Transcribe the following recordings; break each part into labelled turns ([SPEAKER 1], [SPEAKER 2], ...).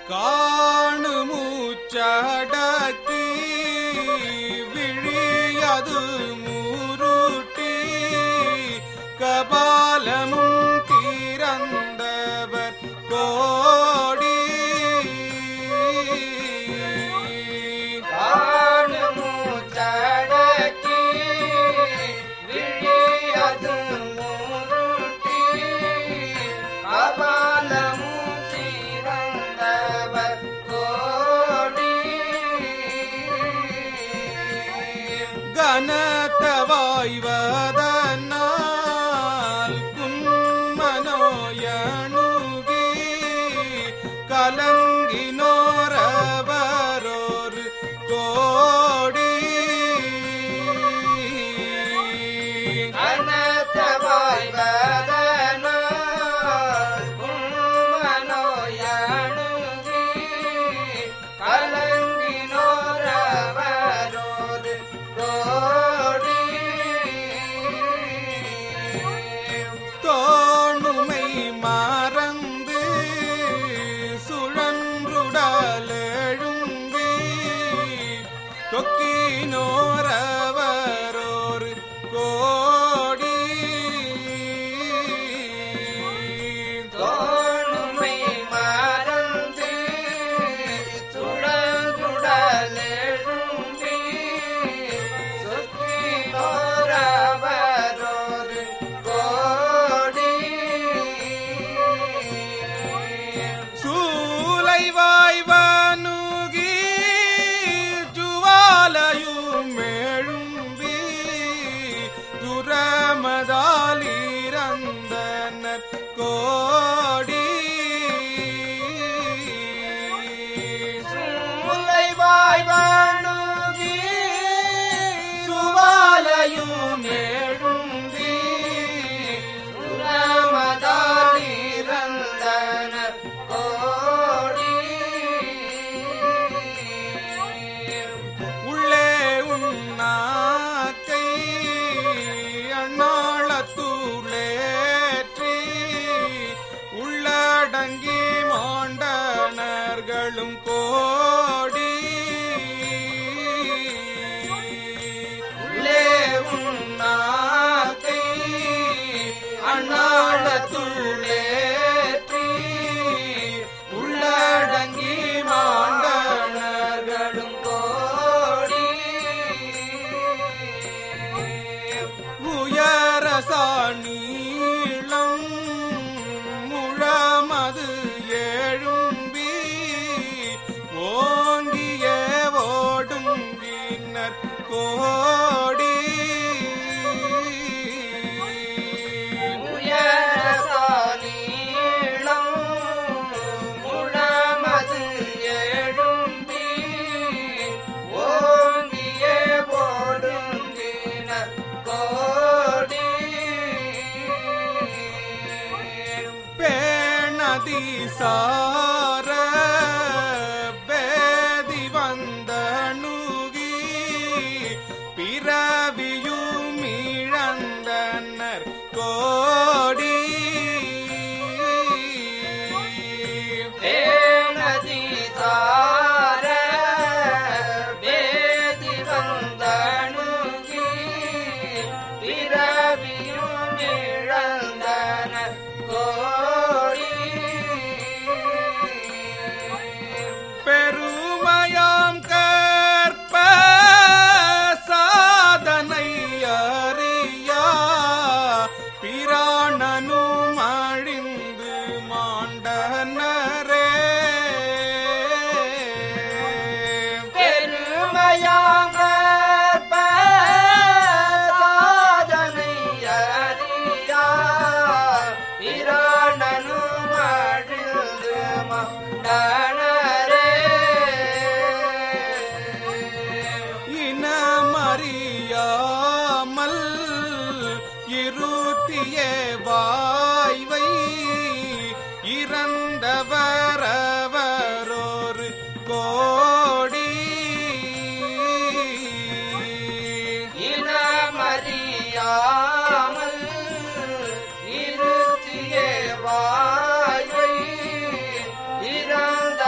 [SPEAKER 1] காணு மூச்சடக்கி விழியது முருட்டி கபாலமும் திறந்தவர் கோடி
[SPEAKER 2] காணுமூச்சடக்கி விழியது முருட்டி கபாலமும் திறந்தவர் கோடி
[SPEAKER 1] கனத்த வாய்வதனால் குன்மனோயணுகி கலங்கினோரவரோர் கோடி
[SPEAKER 2] அனந்த வாய்வதனால் உண்மனோயணுகி கலங்கினோரவரோடு கோடி
[SPEAKER 1] தோணுமை மறந்து சுழன்றுடலெழும்பி தொக்கினோரவரோர் கோடி
[SPEAKER 2] தோணுமை மறந்து சுழங்குடலெழும்பி சுற்றினோரவரோடு கோடி
[SPEAKER 1] சூலை வாய்வனுகி ஜுவாலையும் எழும்பி துரமதாலிரந்தனர் கோடி
[SPEAKER 2] சூலை வாய்வாணுகி சுவாலையும் எழும்பி சுரமதாலிரந்தனர் கோடி
[SPEAKER 1] உள்ளே உண்ணாக்கை அண்ணாளத்தூளேற்றி உள்ளடங்கி மாண்டனர்களும் கோடி
[SPEAKER 2] உள்ளே உண்ணாக்கை அண்ணாளத்துள்ளேற்றி உள்ளடங்கி மாண்டனர்களும் கோடி
[SPEAKER 1] உயரசாணீளம் முழமது எழும்பி ஓங்கிய ஓடுங்கினர் கோடி
[SPEAKER 2] உயரசாலீளம் முழமது எழும்பி ஓங்கிய ஓடுங்கினர் கோடி
[SPEAKER 1] பேணதி சார பேதி வந்தணுகி பிறவியும் இழந்தனர் கோடி
[SPEAKER 2] வேணதி சார வேதி வந்தணுகி பிறவியும் இழந்தன கோடி
[SPEAKER 1] பெருமயாம் கற்ப சாதனை அறியா பிராணனும் அழிந்து மாண்டனரே
[SPEAKER 2] பெருமையாக சாதனை அறியா பிராணனும் அழிந்து மண்டனரே
[SPEAKER 1] இனமறியாமல் இருத்திய வாய்வை இறந்தவரவரோர் கோடி
[SPEAKER 2] இனமறியாமல் இருத்திய வாய்வை இறந்த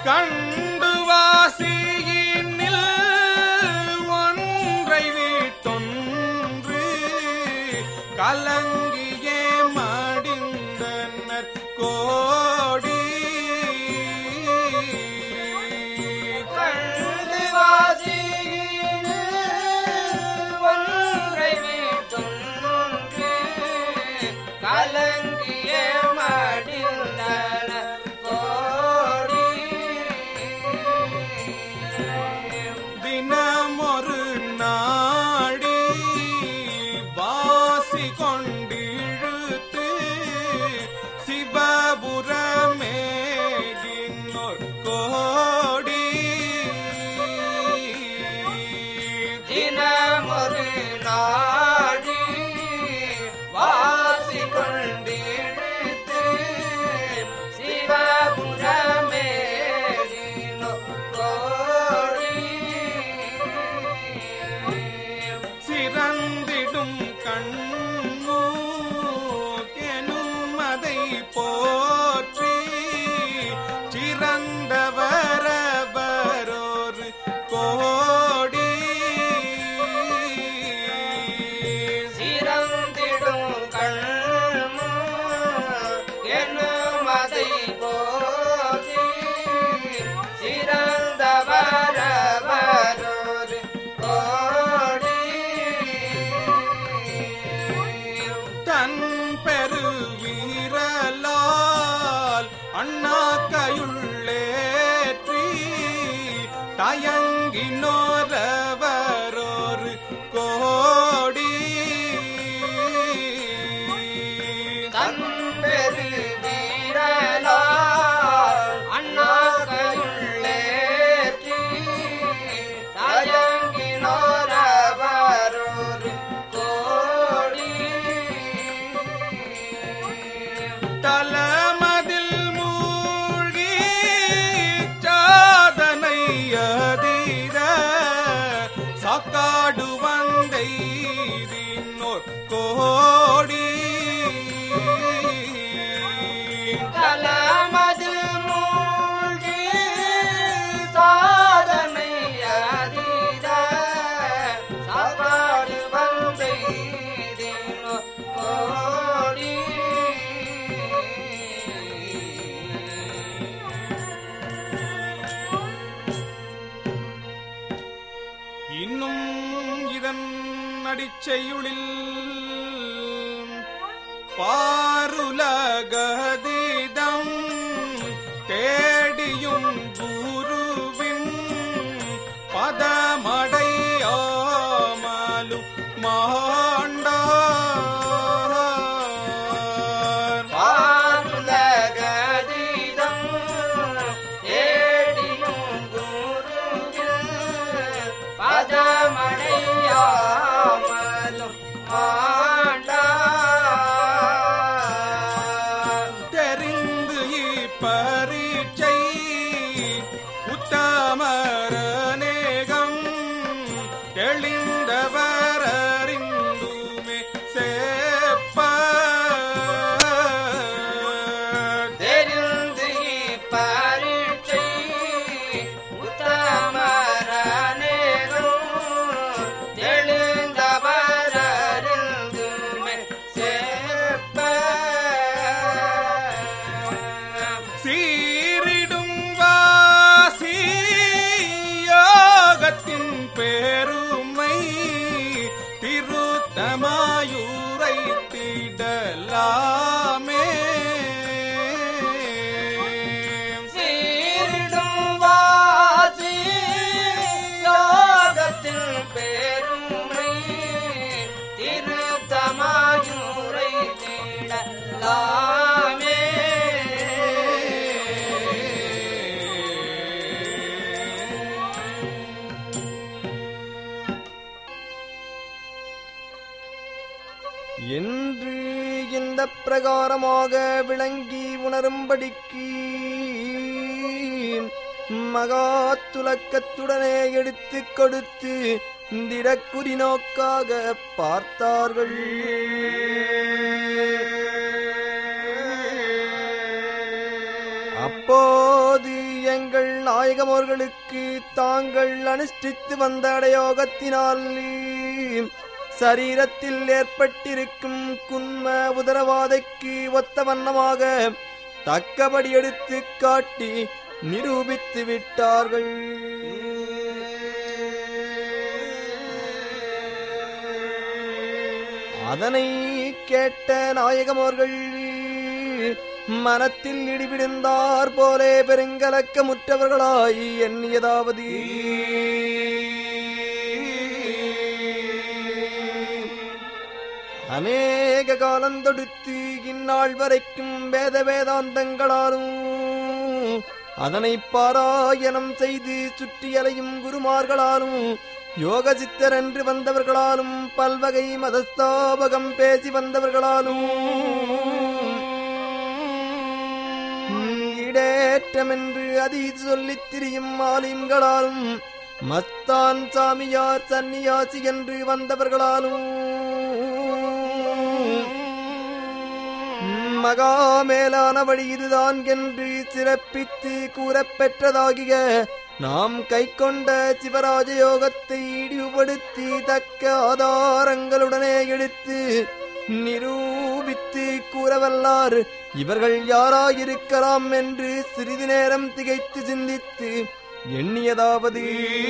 [SPEAKER 1] கண்டு வாசியினில் ஒன்றை வீட்டொன்று கலங்கியே மடிந்தனர் கோடி
[SPEAKER 2] கண்டு வாசியினில் ஒன்றை வீட்டொன்று கலங்கிய மடிந்தன கோடி
[SPEAKER 1] தினமொரு நாடி வாசி கொண்டிழுத்து சிவபுரமேகினோர் கோடி
[SPEAKER 2] தினமொரு நாடி வாசி கொண்டிழுத்து சிவபுரமே கோடி
[SPEAKER 1] சிறந்திடும் கண்மூக்கெனும் அதை போற்றி சிறந்தவரவரோரு கோடி
[SPEAKER 2] சிறந்திடும் கண்ணு என்னும் அதை போற்றி சிறந்தவரவரோரு கோடி
[SPEAKER 1] தன் பெருவீரலால் அண்ணாக்கையுள்ளேற்றி தயங்கினோரவரோரு கோடி
[SPEAKER 2] தன்பெரு வீரலா அண்ணா கையுள்ளேற்றி தயங்கினோரவரோரு கோடி
[SPEAKER 1] தலமதில் மூழ்கி சாதனை அதீத சாக்காடு வந்தைதினோர் கோடி
[SPEAKER 2] கலமது மூழ்கி சாதனை அதீத சாப்பாடு வந்தை கோடி
[SPEAKER 1] இன்னும் இதன் அடிச்செயுளில் பாருலகதிதம் தேடியும் குருவின் பதமடையாமலும் மாண்டார்
[SPEAKER 2] பாருலகதீதம் ஏடியும் குருவில் பதமடையாமலும் மாண்டா
[SPEAKER 1] தெரிந்து இப்பரீட்சை உத்தமரநேகம் தெளிந்தவர் அறிந்துமே சேப்ப
[SPEAKER 2] தெரிந்து பரீட்சை உத்தமரனேரும் தெளிந்தவரறிந்துமே சேப்ப
[SPEAKER 1] சீரிடும் வாசி யோகத்தின் பெருமை திருத்தமாயூரை திடலாமே
[SPEAKER 2] சீரிடும் வாசி யோகத்தில் பெருமை திருத்தமாயூரை தேடலாமே
[SPEAKER 3] என்று இந்த பிரகாரமாக விளங்கி உணரும்படிக்கு மகா துலக்கத்துடனே எடுத்து கொடுத்து திடக்குறி நோக்காக பார்த்தார்கள் அப்போது எங்கள் நாயகமோர்களுக்கு தாங்கள் அனுஷ்டித்து வந்த அடையோகத்தினால் சரீரத்தில் ஏற்பட்டிருக்கும் குன்ம உதரவாதைக்கு ஒத்த வண்ணமாக தக்கபடி எடுத்து காட்டி நிரூபித்து விட்டார்கள் அதனை கேட்ட நாயகமோர்கள் மனத்தில் இடிவிடுந்தார் போலே பெருங்கலக்கமுற்றவர்களாய் எண்ணியதாவது அநேக காலந்தொடுத்து இந்நாள் வரைக்கும் வேத வேதாந்தங்களாலும் அதனை பாராயணம் செய்து சுற்றியலையும் குருமார்களாலும் யோக சித்தர் என்று வந்தவர்களாலும் பல்வகை மதஸ்தாபகம் பேசி வந்தவர்களாலும் இடேற்றம் என்று அதீது சொல்லித் திரியும் ஆலிம்களாலும் மஸ்தான் சாமியார் சன்னியாசி என்று வந்தவர்களாலும் மகா மேலான வழி இதுதான் என்று சிறப்பித்து கூறப்பெற்றதாகிய நாம் கைக்கொண்ட சிவராஜ யோகத்தை இழிவுபடுத்தி தக்க ஆதாரங்களுடனே எடுத்து நிரூபித்து கூறவல்லார் இவர்கள் யாராயிருக்கலாம் என்று சிறிது நேரம் திகைத்து சிந்தித்து எண்ணியதாவது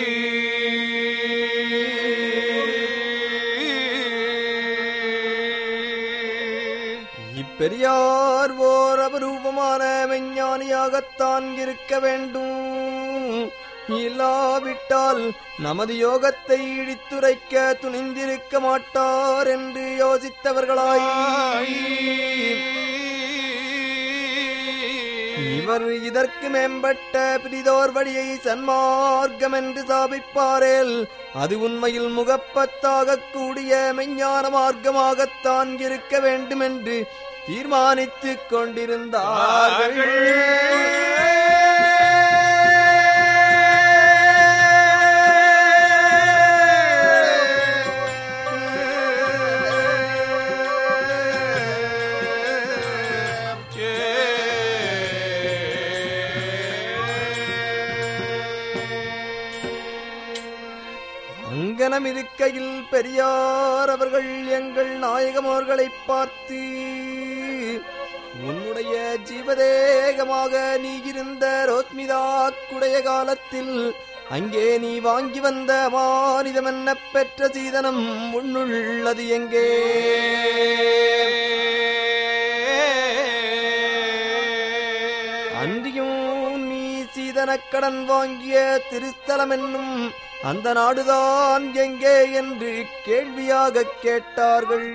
[SPEAKER 3] இப்பெரியார் ஓர் அபரூபமான மெஞ்ஞானியாகத்தான் இருக்க வேண்டும் இல்லாவிட்டால் நமது யோகத்தை இடித்துரைக்க துணிந்திருக்க மாட்டார் என்று யோசித்தவர்களாய் இவர் இதற்கு மேம்பட்ட பிரிதோர் வழியை சன்மார்க்கம் என்று சாபிப்பாரேல் அது உண்மையில் முகப்பத்தாகக் கூடிய மெஞ்ஞான மார்க்கமாகத்தான் இருக்க வேண்டும் என்று தீர்மானித்துக் கொண்டிருந்தார்கள் அங்கனம் இருக்கையில் பெரியார் அவர்கள் எங்கள் நாயகமோர்களைப் பார்த்து உன்னுடைய ஜீவதேகமாக நீ இருந்த ரோஸ்மிதா குடைய காலத்தில் அங்கே நீ வாங்கி வந்த மானிதமென்ன பெற்ற சீதனம் உன்னுள்ளது எங்கே அன்றியும் நீ சீதனக்கடன் வாங்கிய திருஸ்தலம் என்னும் அந்த நாடுதான் எங்கே என்று கேள்வியாக கேட்டார்கள்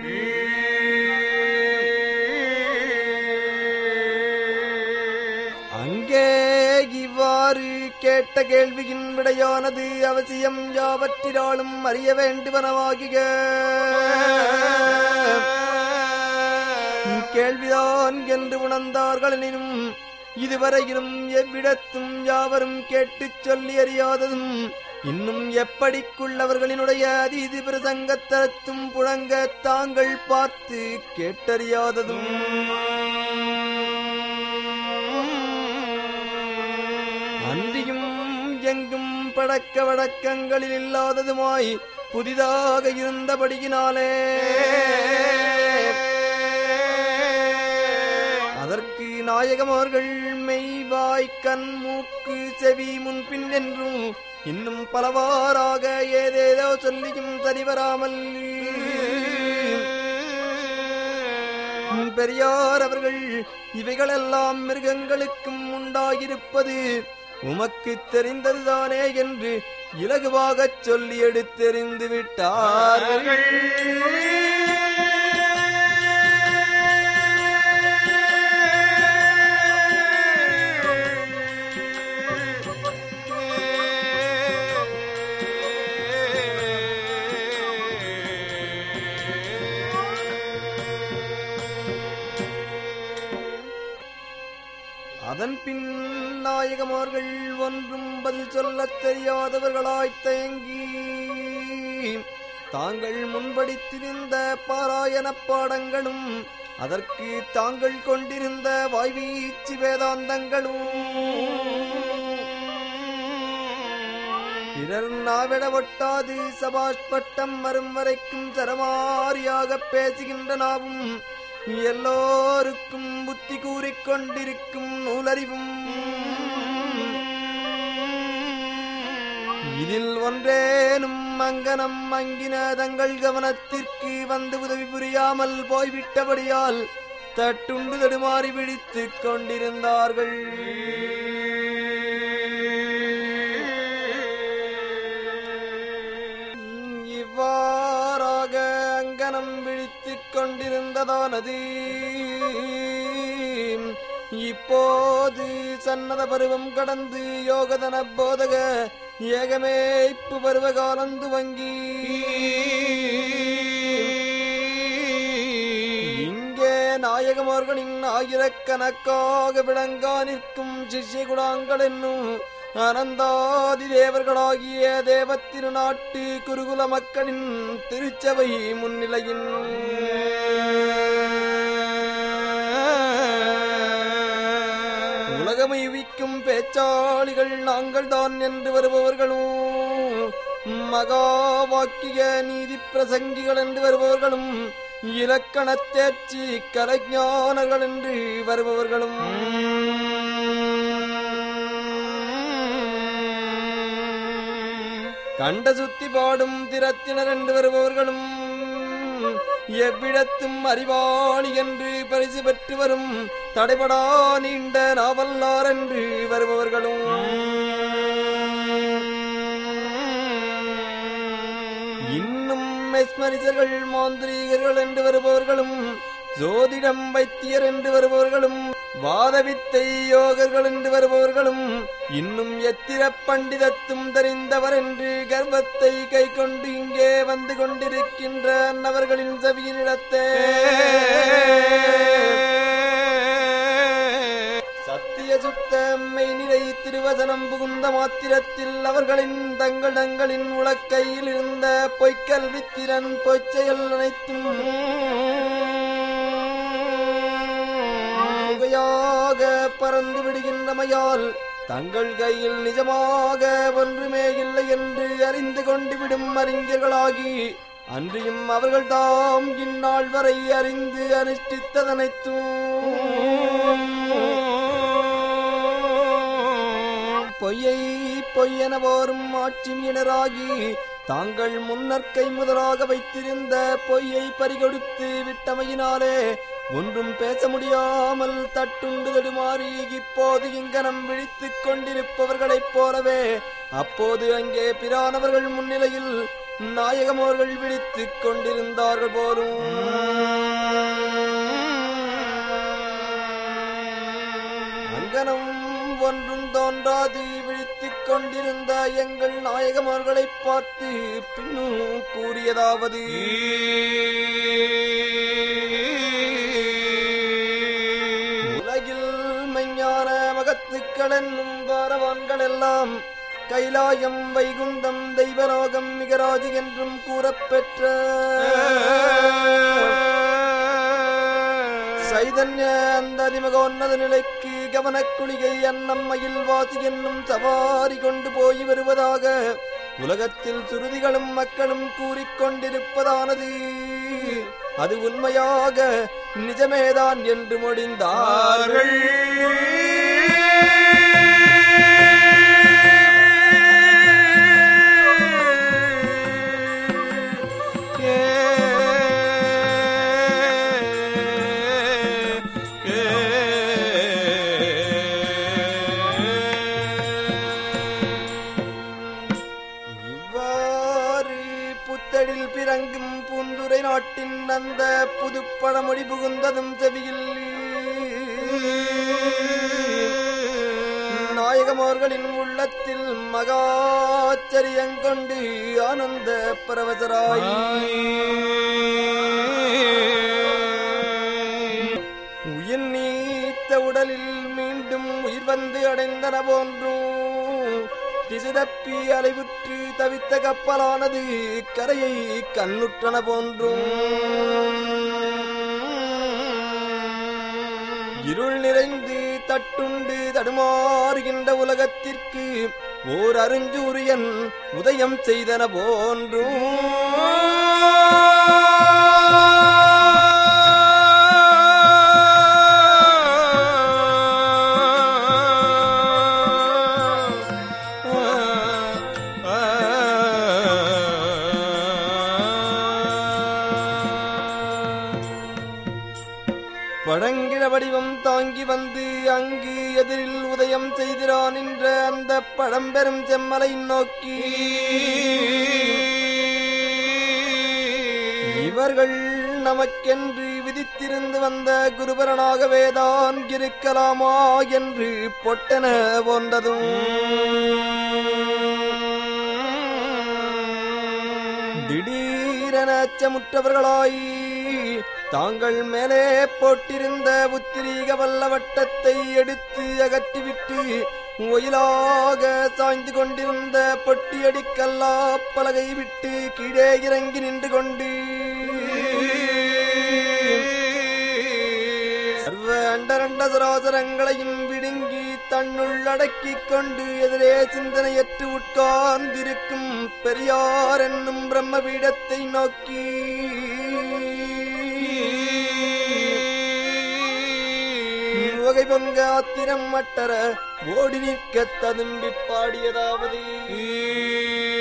[SPEAKER 3] அங்கே இவ்வாறு கேட்ட கேள்வியின் விடையானது அவசியம் யாவற்றினாலும் அறிய வேண்டுவனவாகிய கேள்விதான் என்று உணர்ந்தார்கள் எனினும் இதுவரையிலும் எவ்விடத்தும் யாவரும் கேட்டுச் சொல்லி அறியாததும் இன்னும் எப்படிக்குள்ளவர்களினுடைய அதீதி பிரசங்கத்தரத்தும் புழங்க தாங்கள் பார்த்து கேட்டறியாததும் அன்றியும் எங்கும் பழக்க வழக்கங்களில் இல்லாததுமாய் புதிதாக இருந்தபடியினாலே அதற்கு நாயகம் அவர்கள் மெய்வாய் கண் மூக்கு செவி முன்பின் என்றும் இன்னும் பலவாறாக ஏதேதோ சொல்லியும் சரிவராமல் பெரியார் அவர்கள் இவைகளெல்லாம் மிருகங்களுக்கும் உண்டாகிருப்பது உமக்கு தெரிந்ததுதானே என்று இலகுவாகச் சொல்லி எடுத்தெறிந்து விட்டார்கள் அதன் பின் நாயகமார்கள் ஒன்றும் பதில் சொல்லத் தெரியாதவர்களாய்த் தயங்கி தாங்கள் முன்படித்திருந்த பாராயணப் பாடங்களும் அதற்கு தாங்கள் கொண்டிருந்த வாய்வீச்சு வேதாந்தங்களும் பிறர் நாவிட ஒட்டாது சபாஷ் பட்டம் வரும் வரைக்கும் சரமாரியாக பேசுகின்ற நாவும் எல்லோருக்கும் புத்தி கூறிக் கொண்டிருக்கும் நூலறிவும் இதில் ஒன்றேனும் அங்கனம் அங்கின தங்கள் கவனத்திற்கு வந்து உதவி புரியாமல் போய்விட்டபடியால் தட்டுண்டு தடுமாறி விழித்துக் கொண்டிருந்தார்கள் இவ்வாறாக அங்கனம் விழித்துக் கொண்டிருந்ததானது இப்போது சன்னத பருவம் கடந்து யோகதன போதக ஏகமேய்ப்பு பருவ காலம் துவங்கி இங்கே நாயகமார்களின் ஆயிரக்கணக்காக விளங்கா நிற்கும் சிஷ்ய குடாங்கள் என்னும் அனந்தாதி தேவர்களாகிய தேவத்திரு நாட்டு குருகுல மக்களின் திருச்சபை முன்னிலையின் உலகமைவிக்கும் பேச்சாளிகள் நாங்கள் தான் என்று வருபவர்களும் மகா வாக்கிய நீதி பிரசங்கிகள் என்று வருபவர்களும் இலக்கண தேர்ச்சி கலைஞானர்கள் என்று வருபவர்களும் கண்ட சுத்தி பாடும் திறத்தினர் என்று வருபவர்களும் எவ்விடத்தும் அறிவாளி என்று பரிசு பெற்று வரும் தடைபடா நீண்ட நாவல்லார் என்று வருபவர்களும் இன்னும் மெஸ்மரிசர்கள் மாந்திரீகர்கள் என்று வருபவர்களும் ஜோதிடம் வைத்தியர் என்று வருபவர்களும் வாதவித்தை யோகர்கள் என்று வருபவர்களும் இன்னும் எத்திர பண்டிதத்தும் தெரிந்தவர் என்று கர்வத்தை கை கொண்டு இங்கே வந்து கொண்டிருக்கின்ற அன்னவர்களின் செவியினிடத்தே சத்திய சுத்த மெய்நிலை திருவசனம் புகுந்த மாத்திரத்தில் அவர்களின் தங்கள் தங்களின் உலக்கையில் இருந்த பொய்க்கல்வி திறன் பொய்ச்செயல் அனைத்தும் புகையாக பறந்து விடுகின்றமையால் தங்கள் கையில் நிஜமாக ஒன்றுமே இல்லை என்று அறிந்து கொண்டு விடும் அறிஞர்களாகி அன்றியும் அவர்கள் தாம் இந்நாள் வரை அறிந்து அனுஷ்டித்ததனைத்தும் பொய்யை பொய்யென போரும் ஆட்சிமியினராகி தாங்கள் முன்னற்கை முதலாக வைத்திருந்த பொய்யை பறிகொடுத்து விட்டமையினாலே ஒன்றும் பேச முடியாமல் தட்டுண்டு தடுமாறி இப்போது இங்கனம் விழித்துக் கொண்டிருப்பவர்களைப் போலவே அப்போது அங்கே பிரானவர்கள் முன்னிலையில் நாயகமோர்கள் விழித்துக் கொண்டிருந்தார்கள் போலும் அங்கனம் ஒன்றும் தோன்றாது விழித்துக் கொண்டிருந்த எங்கள் நாயகமார்களைப் பார்த்து பின்னும் கூறியதாவது உலகில் மெஞ்ஞான மகத்துக்கள் என்னும் பாரவான்கள் எல்லாம் கைலாயம் வைகுந்தம் தெய்வலோகம் மிகராஜு என்றும் கூறப்பெற்ற சைதன்ய அந்த அதிமகோன்னத நிலைக்கு கவனக்குளிகை அன்னம் மயில் வாசி என்னும் சவாரி கொண்டு போய் வருவதாக உலகத்தில் சுருதிகளும் மக்களும் கூறிக்கொண்டிருப்பதானது அது உண்மையாக நிஜமேதான் என்று முடிந்தார்கள் இவ்வாறு புத்தடில் பிறங்கும் பூந்துரை நாட்டின் அந்த புதுப்பழமொழி புகுந்ததும் செவியில் நாயகமோர்களின் உள்ளத்தில் மகாச்சரியங்கொண்டு ஆனந்த பரவசராய் உயிர் நீத்த உடலில் மீண்டும் உயிர் வந்து அடைந்தன போன்றும் திசுதப்பி அலைவுற்று தவித்த கப்பலானது கரையை கண்ணுற்றன போன்றும் இருள் நிறைந்து தட்டுண்டு தடுமாறுகின்ற உலகத்திற்கு ஓர் அருஞ்சூரியன் உதயம் செய்தன பழங்கிழ வடிவம் தாங்கி வந்து அங்கு எதிரில் உதயம் செய்திரான் என்ற அந்த பழம்பெரும் செம்மலை நோக்கி இவர்கள் நமக்கென்று விதித்திருந்து வந்த குருபரனாகவேதான் இருக்கலாமா என்று பொட்டன போன்றதும் திடீரென அச்சமுற்றவர்களாய் தாங்கள் மேலே போட்டிருந்த உத்திரீக வல்ல வட்டத்தை எடுத்து அகற்றிவிட்டு ஒயிலாக சாய்ந்து கொண்டிருந்த பொட்டியடிக்கல்லா பலகை விட்டு கீழே இறங்கி நின்று கொண்டு சர்வ அண்டரண்ட சராசரங்களையும் விடுங்கி தன்னுள் அடக்கிக் கொண்டு எதிரே சிந்தனையற்று உட்கார்ந்திருக்கும் பெரியார் என்னும் பிரம்ம பீடத்தை நோக்கி வகை பொங்க ஆத்திரம் மட்டர ஓடி நிற்க ததும்பி பாடியதாவது